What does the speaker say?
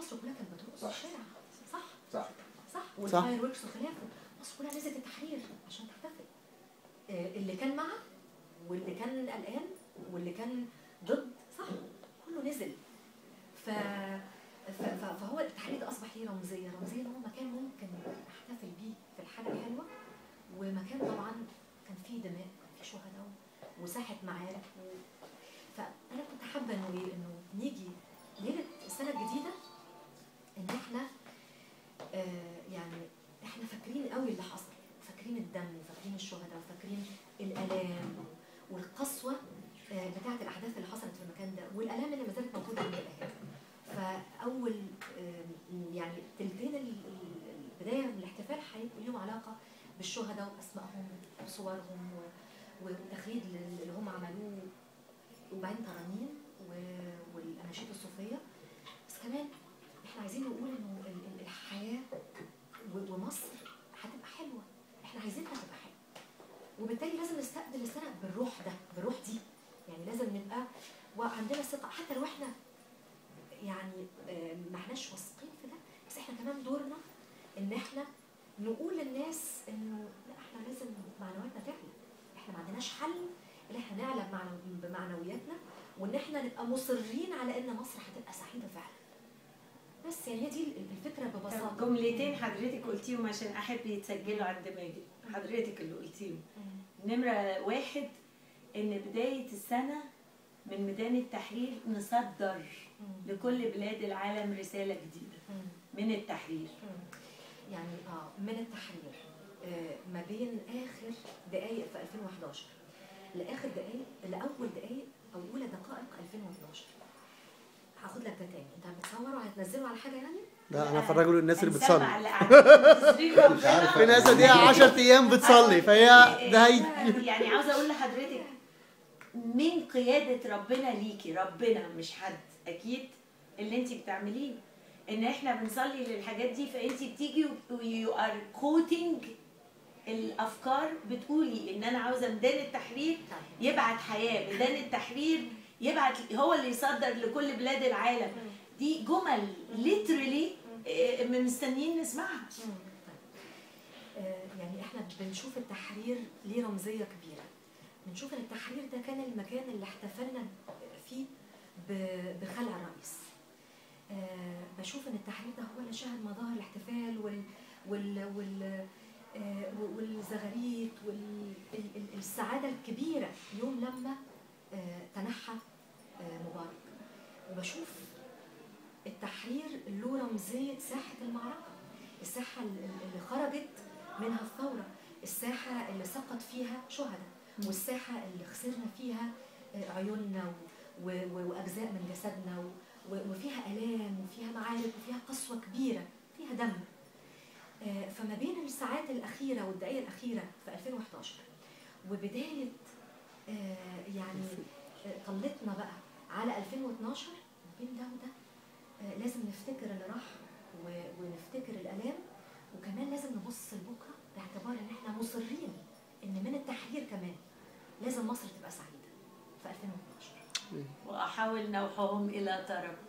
مصر كلها كانت بترقص صح. في الشارع صح صح صح والفاير وركس وخلافه مصر كلها نزلت التحرير عشان تحتفل آه، اللي كان مع واللي كان قلقان واللي كان ضد صح كله نزل ف... ف... ف- فهو التحرير ده اصبح ليه رمزيه رمزيه ان هو مكان ممكن احتفل بيه في الحاله الحلوه ومكان طبعا كان فيه دماء كان فيه شهداء وساحه معارك و... فانا كنت حابه انه ايه انه نيجي ليله السنه الجديده ان احنا آه يعني احنا فاكرين قوي اللي حصل فاكرين الدم وفاكرين الشهداء وفاكرين الالام والقسوه آه بتاعه الاحداث اللي حصلت في المكان ده والالام اللي ما زالت موجوده عند الاهالي فاول آه يعني تلتين ال- ال- البدايه من الاحتفال هيبقوا ليهم علاقه بالشهداء واسمائهم وصورهم و- والتخليد اللي هم عملوه وبعدين ترانيم و- والاناشيد الصوفيه بس كمان احنا عايزين نقول انه ال- ال- الحياه و- ومصر هتبقى حلوه احنا عايزينها تبقى حلوه وبالتالي لازم نستقبل السنه بالروح ده بالروح دي يعني لازم نبقى وعندنا ثقه حتى لو احنا يعني آه، ما احناش واثقين في ده بس احنا كمان دورنا ان احنا نقول للناس انه لا احنا لازم معنوياتنا تعلى احنا ما عندناش حل ان احنا نعلى بمعنو- بمعنوياتنا وان احنا نبقى مصرين على ان مصر هتبقى سعيده فعلا بس يعني هي دي الفكره ببساطه طب جملتين حضرتك قلتيهم عشان احب يتسجلوا عند ماجد حضرتك اللي قلتيهم مم. نمرة واحد إن بداية السنة من ميدان التحرير نصدر مم. لكل بلاد العالم رسالة جديدة مم. من التحرير مم. يعني اه من التحرير آه ما بين اخر دقائق في 2011 لاخر دقائق لاول دقائق او اولى دقائق 2012 هاخد لك ده تاني انت هتصور وهتنزله على حاجه يعني؟ لا انا افرجه للناس اللي هنسمع بتصلي اللي قاعدين في مش عارف في ناس دي 10 ايام بتصلي فهي ده هي يعني عاوزه اقول لحضرتك من قياده ربنا ليكي ربنا مش حد اكيد اللي انت بتعمليه ان احنا بنصلي للحاجات دي فانت بتيجي ويو ار كوتنج الافكار بتقولي ان انا عاوزه ميدان التحرير يبعت حياه ميدان التحرير يبعت هو اللي يصدر لكل بلاد العالم دي جمل ليترلي مستنيين نسمعها مم. طيب. آه، يعني احنا بنشوف التحرير ليه رمزيه كبيره بنشوف ان التحرير ده كان المكان اللي احتفلنا فيه ب- بخلع الرئيس آه، بشوف ان التحرير ده هو اللي شهد مظاهر الاحتفال وال وال وال آه، والزغاريت والسعاده الكبيره يوم لما آه، تنحى آه، مبارك وبشوف التحرير له رمزيه ساحه المعركه الساحه اللي اللي خرجت منها الثوره الساحه اللي سقط فيها شهداء والساحه اللي خسرنا فيها آه، عيوننا و- و- واجزاء من جسدنا و- و- وفيها الام وفيها معارك وفيها قسوه كبيره فيها دم آه، فما بين الساعات الاخيره والدقائق الاخيره في 2011 وبدايه آه، يعني آه، طلتنا بقى على 2012 ما بين ده وده آه، لازم نفتكر اللي راح و- ونفتكر الالام وكمان لازم نبص لبكره باعتبار ان احنا مصرين ان من التحرير كمان لازم مصر تبقى سعيده في 2012 واحاول نوحهم الى طرب